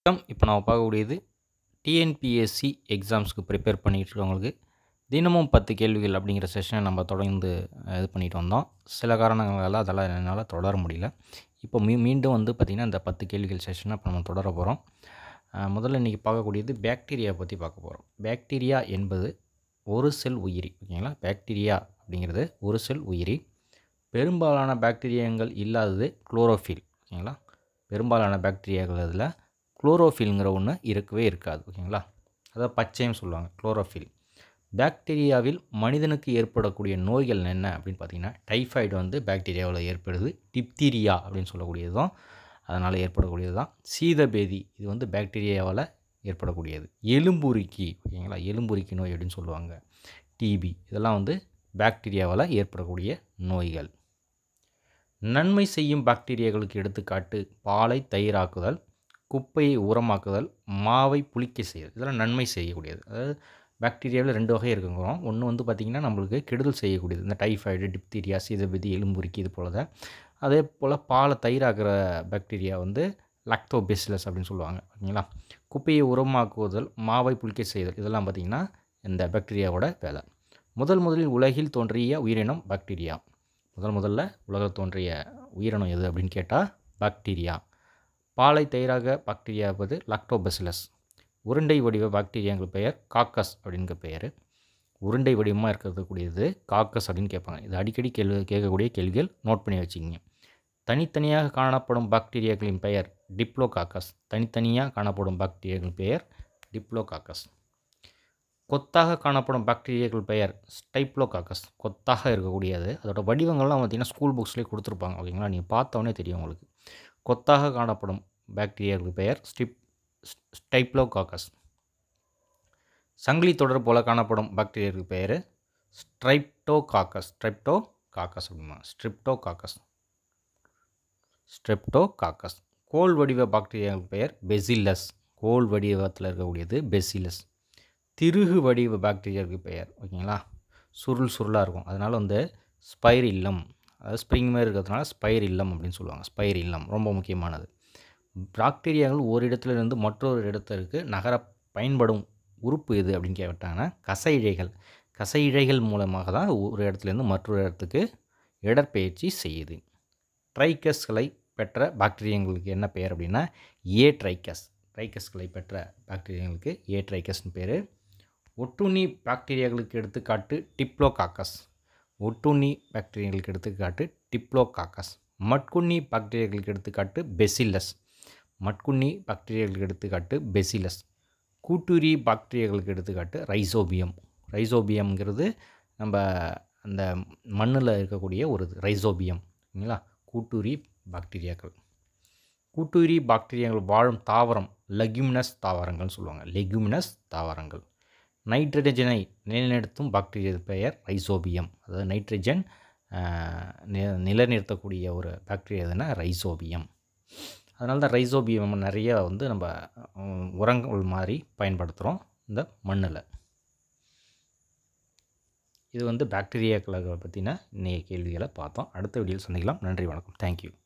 வணக்கம் இப்போ நம்ம பார்க்கக்கூடியது டிஎன்பிஎஸ்சி எக்ஸாம்ஸ்க்கு ப்ரிப்பேர் பண்ணிகிட்டு இருக்கவங்களுக்கு தினமும் பத்து கேள்விகள் அப்படிங்கிற செஷனை நம்ம தொடர்ந்து அஹ், இது பண்ணிட்டு வந்தோம் சில காரணங்களால் அதெல்லாம் என்னால் தொடர முடியல இப்போ மீ மீண்டும் வந்து பார்த்திங்கன்னா இந்த பத்து கேள்விகள் செஷனை இப்போ நம்ம தொடர போகிறோம் முதல்ல இன்றைக்கி பார்க்கக்கூடியது பாக்டீரியா பற்றி பார்க்க போகிறோம் பாக்டீரியா என்பது ஒரு செல் உயிரி ஓகேங்களா பாக்டீரியா அப்படிங்கிறது ஒரு செல் உயிரி பெரும்பாலான பாக்டீரியாங்கள் இல்லாதது குளோரோஃபில் ஓகேங்களா பெரும்பாலான பாக்டீரியாக்கள் அதில் குளோரோஃபில்ங்கிற ஒன்று இருக்கவே இருக்காது ஓகேங்களா அதாவது பச்சையும் சொல்லுவாங்க குளோரோஃபில் பாக்டீரியாவில் மனிதனுக்கு ஏற்படக்கூடிய நோய்கள் என்ன அப்படின்னு பார்த்தீங்கன்னா டைஃபாய்டு வந்து பாக்டீரியாவில் ஏற்படுது டிப்தீரியா அப்படின்னு சொல்லக்கூடியது தான் அதனால் ஏற்படக்கூடியது தான் சீதபேதி இது வந்து பாக்டீரியாவால் ஏற்படக்கூடியது எலும்புருக்கி ஓகேங்களா எலும்புருக்கி நோய் அப்படின்னு சொல்லுவாங்க டிபி இதெல்லாம் வந்து பாக்டீரியாவால் ஏற்படக்கூடிய நோய்கள் நன்மை செய்யும் பாக்டீரியாக்களுக்கு எடுத்துக்காட்டு பாலை தயிராக்குதல் குப்பையை உரமாக்குதல் மாவை புளிக்க செய்யுது இதெல்லாம் நன்மை செய்யக்கூடியது அதாவது பாக்டீரியாவில் ரெண்டு வகை இருக்குங்கிறோம் ஒன்று வந்து பார்த்திங்கன்னா நம்மளுக்கு கெடுதல் செய்யக்கூடியது இந்த டைஃபாய்டு டிப்தீரியா சீதபதி எலும்புருக்கி இது போல தான் அதே போல் பாலை தயிராக்குற பாக்டீரியா வந்து லாக்டோபெசிலஸ் அப்படின்னு சொல்லுவாங்க ஓகேங்களா குப்பையை உரமாக்குவதல் மாவை புளிக்க செய்தல் இதெல்லாம் பார்த்திங்கன்னா இந்த பாக்டீரியாவோட வேலை முதல் முதலில் உலகில் தோன்றிய உயிரினம் பாக்டீரியா முதல் முதல்ல உலகில் தோன்றிய உயிரினம் எது அப்படின்னு கேட்டால் பாக்டீரியா பாலை தயிராக பாக்டீரியா என்பது லாக்டோபெசிலஸ் உருண்டை வடிவ பாக்டீரியாங்கள் பெயர் காக்கஸ் அப்படிங்கிற பெயர் உருண்டை வடிவமாக இருக்கிறதுக்கூடியது காக்கஸ் அப்படின்னு கேட்பாங்க இது அடிக்கடி கேள்வி கேட்கக்கூடிய கேள்விகள் நோட் பண்ணி வச்சுக்கிங்க தனித்தனியாக காணப்படும் பாக்டீரியாக்களின் பெயர் டிப்ளோகாக்கஸ் தனித்தனியாக காணப்படும் பாக்டீரியாக்களின் பெயர் டிப்ளோகாக்கஸ் கொத்தாக காணப்படும் பாக்டீரியாக்கள் பெயர் ஸ்டைப்ளோகாக்கஸ் கொத்தாக இருக்கக்கூடியது அதோட வடிவங்கள்லாம் பார்த்தீங்கன்னா ஸ்கூல் புக்ஸ்லேயே கொடுத்துருப்பாங்க ஓகேங்களா நீங்கள் பார்த்தோன்னே தெரியும் உங்களுக்கு கொத்தாக காணப்படும் பாக்டீரியாக்கள் பெயர் ஸ்டிப் ஸ்டைப்ளோகாக்கஸ் சங்கிலி தொடர் போல காணப்படும் பாக்டீரியாவுக்கு பெயர் ஸ்ட்ரைப்டோகாக்கஸ் ஸ்ட்ரெப்டோகாக்கஸ் அப்படிமா ஸ்ட்ரிப்டோகாக்கஸ் ஸ்ட்ரெப்டோகாக்கஸ் கோல் வடிவ பாக்டீரியாவுக்கு பெயர் பெசில்லஸ் கோல் வடிவத்தில் இருக்கக்கூடியது பெசிலஸ் திருகு வடிவ பாக்டீரியாவுக்கு பெயர் ஓகேங்களா சுருள் சுருளாக இருக்கும் அதனால் வந்து ஸ்பைர் இல்லம் அதாவது ஸ்ப்ரிங் மாதிரி இருக்கிறதுனால ஸ்பைர் இல்லம் அப்படின்னு சொல்லுவாங்க ஸ்பைர் இல்லம் ரொம்ப முக்கியமானது பாக்டீரியாக்கள் ஒரு இடத்துலேருந்து மற்றொரு இடத்திற்கு நகர பயன்படும் உறுப்பு எது அப்படின்னு கேட்டாங்கன்னா கசை இழைகள் கசை இழைகள் மூலமாக தான் ஒரு இடத்துலேருந்து மற்றொரு இடத்துக்கு இடற்பெயர்ச்சி செய்யுது ட்ரைக்கஸ்களை பெற்ற பாக்டீரியங்களுக்கு என்ன பெயர் அப்படின்னா ஏ ட்ரைக்கஸ் ட்ரைக்கஸ்களை பெற்ற பாக்டீரியங்களுக்கு ஏ ட்ரைக்கஸ்னு பேர் ஒட்டுண்ணி பாக்டீரியாக்களுக்கு எடுத்துக்காட்டு டிப்ளோகாக்கஸ் ஒட்டுண்ணி பாக்டீரியாக்களுக்கு எடுத்துக்காட்டு டிப்ளோகாக்கஸ் மட்குண்ணி பாக்டீரியாக்களுக்கு எடுத்துக்காட்டு பெசில்லஸ் மட்குண்ணி பாக்டீரியாக்களுக்கு எடுத்துக்காட்டு பெசிலஸ் கூட்டுரி பாக்டீரியாக்களுக்கு எடுத்துக்காட்டு ரைசோபியம் ரைசோபியம்ங்கிறது நம்ம அந்த மண்ணில் இருக்கக்கூடிய ஒரு ரைசோபியம் சரிங்களா கூட்டுரி பாக்டீரியாக்கள் கூட்டுரி பாக்டீரியாக்கள் வாழும் தாவரம் லெக்யூமினஸ் தாவரங்கள்னு சொல்லுவாங்க லெக்யூமினஸ் தாவரங்கள் நைட்ரஜனை நிலைநிறுத்தும் பாக்டீரியா பெயர் ரைசோபியம் அதாவது நைட்ரஜன் ஆஹ், நி- நிலைநிறுத்தக்கூடிய ஒரு பாக்டீரியா எதுனா ரைசோபியம் அதனால தான் ரைசோபியம் நிறைய வந்து நம்ம உம், உரங்கள் மாதிரி பயன்படுத்துகிறோம் இந்த மண்ணில் இது வந்து பாக்டீரியாக்களை பற்றின இன்றைய கேள்விகளை பார்த்தோம் அடுத்த வீடியோவில் சந்திக்கலாம் நன்றி வணக்கம் தேங்க்யூ